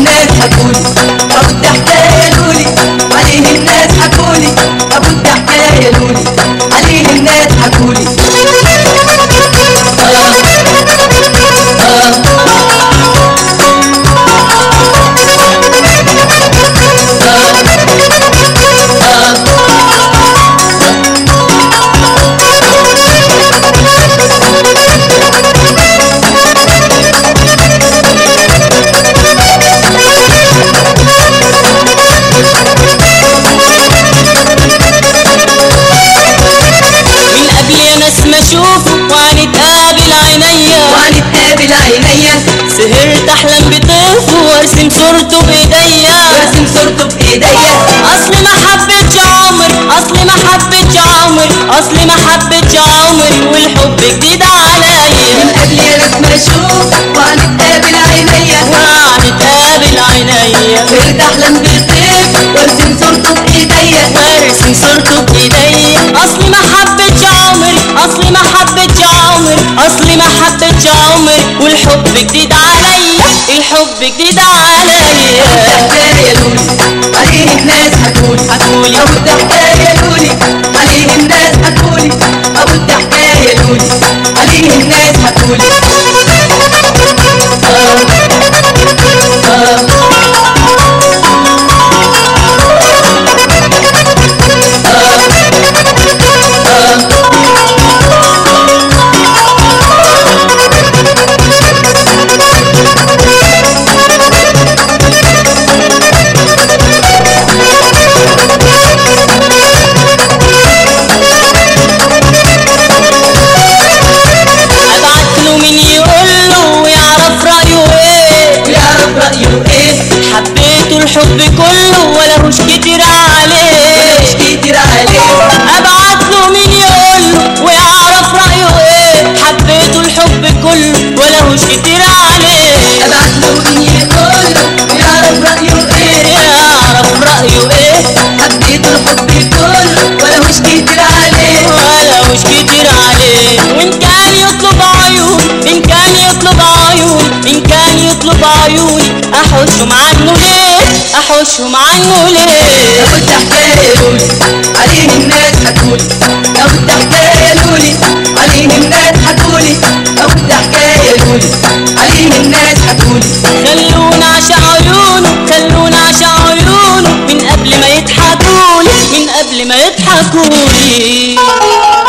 الناس حكولي ابو الضحكايه لولي عليه الناس حكولي ابو الضحكايه لولي عليه الناس حكولي من قبل يا ناس ما اشوف وهنتقابل عينيا وهنتقابل عينيا سهرت احلم بطيف وارسم صورته بايديا وارسم صورته بايديا اصلي ما حبيتش عمر اصلي ما حبيتش عمر اصلي ما حبيتش عمر والحب جديد عليا من قبل يا ناس ما اشوف وهنتقابل عينيا وهنتقابل عينيا صرت احلم بطيف وارسم صورته بايديا وارسم صورته بايديا اصلي ما حبيتش عمر اصلي ما حبيتش عمر اصلي ما حبيتش عمر والحب جديد عليا الحب جديد عليا الضحكايه لولي عليه الناس حكولي حكولي. ابو الضحكايه لولي عليه الناس حكولي ابو الضحكايه لولي عليه الناس حكولي ابعت له مين يقول له ويعرف رايه ايه ويعرف رايه ايه حبيته الحب كله ولهوش كتير عليه مش كتير عليه ابعت له مين يقول له ويعرف رايه ايه حبيته الحب كله ولهوش كتير عليه ابعت له مين يقول ويعرف رايه ايه يعرف رايه ايه حبيت الحب كله ولا مش كتير عليه ولهوش كتير عليه وان كان يطلب عيون ان كان يطلب عيون ان كان يطلب عيوني احوشهم عنه ليه احوشهم عنه ليه ابو الضحكايه لولي عليه الناس حكولي ابو الضحكايه لولي عليه الناس حكولي ابو الضحكايه لولي عليه الناس حكولي خلونا عشان عيونه خلونا عشان عيونه من قبل ما يضحكولي من قبل ما يضحكولي